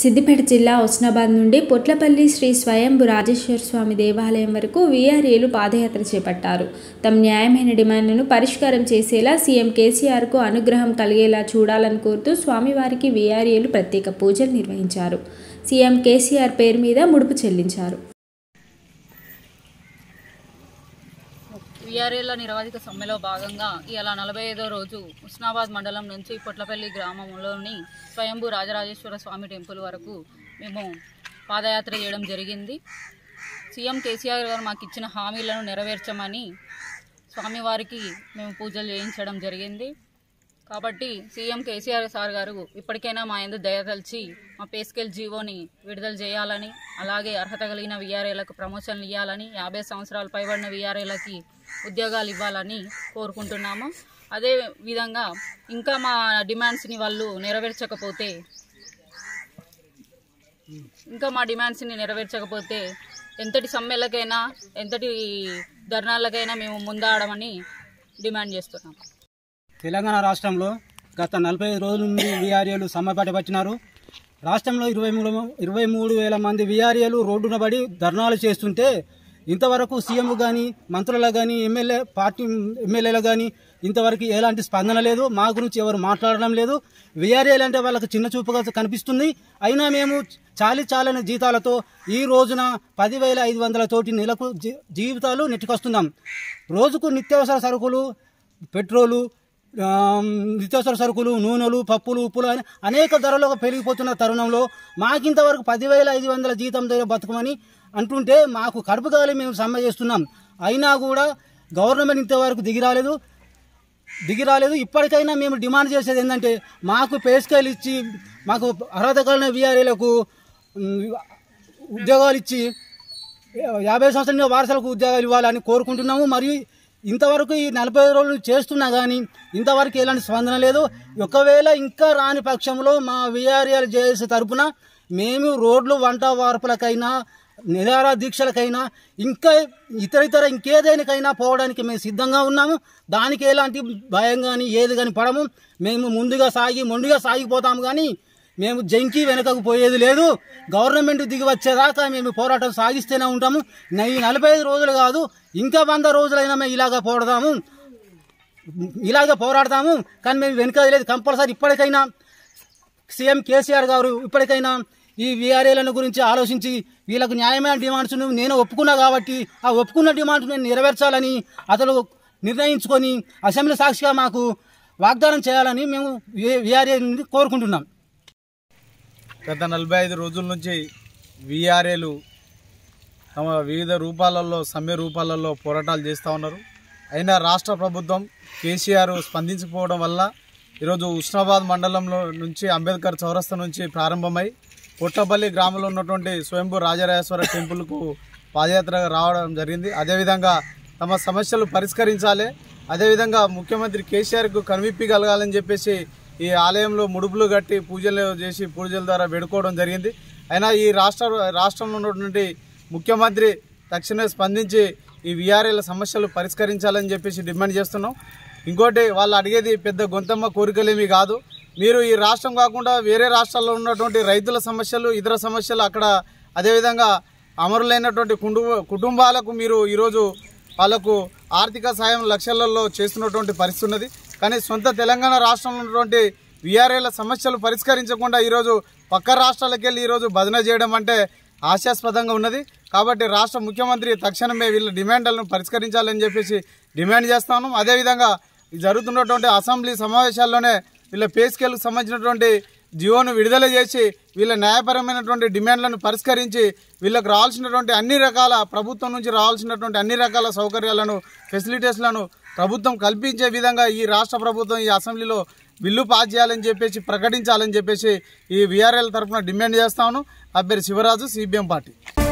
సిద్దిపేట జిల్లా హుస్నాబాద్ నుండి పొట్లపల్లి శ్రీ స్వయంభు రాజేశ్వర స్వామి దేవాలయం వరకు వీఆర్ఏలు పాదయాత్ర చేపట్టారు తమ న్యాయమైన డిమాండ్లను పరిష్కారం చేసేలా సీఎం కేసీఆర్కు అనుగ్రహం కలిగేలా చూడాలని కోరుతూ స్వామివారికి వీఆర్ఏలు ప్రత్యేక పూజలు నిర్వహించారు సీఎం కేసీఆర్ పేరు మీద ముడుపు చెల్లించారు విఆర్ఏల నిరవధిక సమ్మెలో భాగంగా ఇవాళ నలభై ఐదో రోజు ఉస్నాబాద్ మండలం నుంచి పొట్లపల్లి గ్రామంలోని స్వయంభూ రాజరాజేశ్వర స్వామి టెంపుల్ వరకు మేము పాదయాత్ర చేయడం జరిగింది సీఎం కేసీఆర్ గారు మాకు ఇచ్చిన హామీలను నెరవేర్చమని స్వామివారికి మేము పూజలు చేయించడం జరిగింది కాబట్టి సీఎం కేసీఆర్ సార్ గారు ఇప్పటికైనా మా ఎందు దయతలిచి మా పే స్కేల్ జీవోని విడుదల చేయాలని అలాగే అర్హత కలిగిన విఆర్ఏలకు ప్రమోషన్లు ఇవ్వాలని యాభై సంవత్సరాలు పైబడిన విఆర్ఏలకి ఉద్యోగాలు ఇవ్వాలని కోరుకుంటున్నాము అదే విధంగా ఇంకా మా డిమాండ్స్ని వాళ్ళు నెరవేర్చకపోతే ఇంకా మా డిమాండ్స్ని నెరవేర్చకపోతే ఎంతటి సమ్మెలకైనా ఎంతటి ధర్నాలకైనా మేము ముందాడమని డిమాండ్ చేస్తున్నాం తెలంగాణ రాష్ట్రంలో గత నలభై ఐదు రోజుల నుండి వీఆర్ఏలు సమ్మె పట్టినారు రాష్ట్రంలో ఇరవై మూడు ఇరవై మూడు వేల మంది వీఆర్ఏలు రోడ్డున పడి ధర్నాలు చేస్తుంటే ఇంతవరకు సీఎం కానీ మంత్రులకు కానీ ఎమ్మెల్యే పార్టీ ఎమ్మెల్యేలకు కానీ ఇంతవరకు ఎలాంటి స్పందన లేదు మా గురించి ఎవరు మాట్లాడడం లేదు వీఆర్ఏలు అంటే వాళ్ళకి చిన్న చూపుగా కనిపిస్తుంది అయినా మేము చాలి చాలని జీతాలతో ఈ రోజున పదివేల ఐదు వందల తోటి నెలకు జీ- జీవితాలు నెట్టుకొస్తున్నాం రోజుకు నిత్యావసర సరుకులు పెట్రోలు ఆ, నిత్యావసర సరుకులు నూనెలు పప్పులు ఉప్పులు అని అనేక ధరలు పెరిగిపోతున్న తరుణంలో మాకింతవరకు పదివేల ఐదు వందల జీతం దగ్గర బతుకమని అంటుంటే మాకు కడుపు కాలి మేము సమ్మె చేస్తున్నాం అయినా కూడా గవర్నమెంట్ ఇంతవరకు దిగి రాలేదు దిగి రాలేదు ఇప్పటికైనా మేము డిమాండ్ చేసేది ఏంటంటే మాకు పే స్కేల్ ఇచ్చి మాకు అర్హత కలిగిన వీఆర్ఏలకు ఉద్యోగాలు ఇచ్చి యాభై సంవత్సరాల వారసులకు ఉద్యోగాలు ఇవ్వాలని కోరుకుంటున్నాము మరియు ఇంతవరకు ఈ నలభై రోజులు చేస్తున్నా కానీ ఇంతవరకు ఎలాంటి స్పందన లేదు ఒకవేళ ఇంకా రాని పక్షంలో మా విఆర్ఎల్ జేఎస్ తరపున మేము రోడ్లు వంట వార్పులకైనా నిరార దీక్షలకైనా ఇంకా ఇతర ఇతర ఇంకేదేనికైనా పోవడానికి మేము సిద్ధంగా ఉన్నాము దానికి ఎలాంటి భయం కానీ ఏది కానీ పడము మేము ముందుగా సాగి మొండిగా సాగిపోతాము కానీ మేము జంకి వెనకకు పోయేది లేదు గవర్నమెంట్ దిగి వచ్చేదాకా మేము పోరాటం సాగిస్తూనే ఉంటాము న- ఈ నలభై ఐదు రోజులు కాదు ఇంకా వంద రోజులైనా మేము ఇలాగ పోరాడదాము ఇలాగ పోరాడతాము కానీ మేము వెనుక లేదు కంపల్సరీ ఇప్పటికైనా సీఎం కేసీఆర్ గారు ఇప్పటికైనా ఈ వీఆర్ఏలను గురించి ఆలోచించి వీళ్ళకు న్యాయమైన డిమాండ్స్ నేను ఒప్పుకున్నా కాబట్టి ఆ ఒప్పుకున్న డిమాండ్స్ నేను నెరవేర్చాలని అతను నిర్ణయించుకొని అసెంబ్లీ సాక్షిగా మాకు వాగ్దానం చేయాలని మేము వీఆర్ఏ నుండి కోరుకుంటున్నాం గత నలభై ఐదు రోజుల నుంచి విఆర్ఏలు తమ వివిధ రూపాలలో సమ్మె రూపాలలో పోరాటాలు చేస్తూ ఉన్నారు అయినా రాష్ట్ర ప్రభుత్వం కేసీఆర్ స్పందించకపోవడం వల్ల ఈరోజు ఉస్నాబాద్ మండలంలో నుంచి అంబేద్కర్ చౌరస్తా నుంచి ప్రారంభమై పొట్టపల్లి గ్రామంలో ఉన్నటువంటి స్వయంభూ రాజరాజేశ్వర టెంపుల్కు పాదయాత్ర రావడం జరిగింది అదేవిధంగా తమ సమస్యలు పరిష్కరించాలి అదేవిధంగా ముఖ్యమంత్రి కేసీఆర్కు కనువిప్పి కలగాలని చెప్పేసి ఈ ఆలయంలో ముడుపులు కట్టి పూజలు చేసి పూజల ద్వారా వేడుకోవడం జరిగింది అయినా ఈ రాష్ట్ర రాష్ట్రంలో ఉన్నటువంటి ముఖ్యమంత్రి తక్షణమే స్పందించి ఈ విఆర్ఏల సమస్యలు పరిష్కరించాలని చెప్పేసి డిమాండ్ చేస్తున్నాం ఇంకోటి వాళ్ళు అడిగేది పెద్ద గొంతమ్మ కోరికలేమి కాదు మీరు ఈ రాష్ట్రం కాకుండా వేరే రాష్ట్రాల్లో ఉన్నటువంటి రైతుల సమస్యలు ఇతర సమస్యలు అక్కడ అదేవిధంగా అమరులైనటువంటి కుటుంబ కుటుంబాలకు మీరు ఈరోజు వాళ్ళకు ఆర్థిక సాయం లక్షలలో చేస్తున్నటువంటి పరిస్థితి ఉన్నది కానీ సొంత తెలంగాణ రాష్ట్రంలో ఉన్నటువంటి విఆర్ఏల సమస్యలు పరిష్కరించకుండా ఈరోజు పక్క రాష్ట్రాలకు వెళ్ళి ఈరోజు భజన చేయడం అంటే హాస్యాస్పదంగా ఉన్నది కాబట్టి రాష్ట్ర ముఖ్యమంత్రి తక్షణమే వీళ్ళ డిమాండ్లను పరిష్కరించాలని చెప్పేసి డిమాండ్ చేస్తాను అదేవిధంగా ఈ జరుగుతున్నటువంటి అసెంబ్లీ సమావేశాల్లోనే వీళ్ళ పే స్కేల్కు సంబంధించినటువంటి జియోను విడుదల చేసి వీళ్ళ న్యాయపరమైనటువంటి డిమాండ్లను పరిష్కరించి వీళ్ళకు రావాల్సినటువంటి అన్ని రకాల ప్రభుత్వం నుంచి రావాల్సినటువంటి అన్ని రకాల సౌకర్యాలను ఫెసిలిటీస్లను ప్రభుత్వం కల్పించే విధంగా ఈ రాష్ట్ర ప్రభుత్వం ఈ అసెంబ్లీలో బిల్లు పాస్ చేయాలని చెప్పేసి ప్రకటించాలని చెప్పేసి ఈ వీఆర్ఎల్ తరఫున డిమాండ్ చేస్తాను అభ్యర్థి శివరాజు సిపిఎం పార్టీ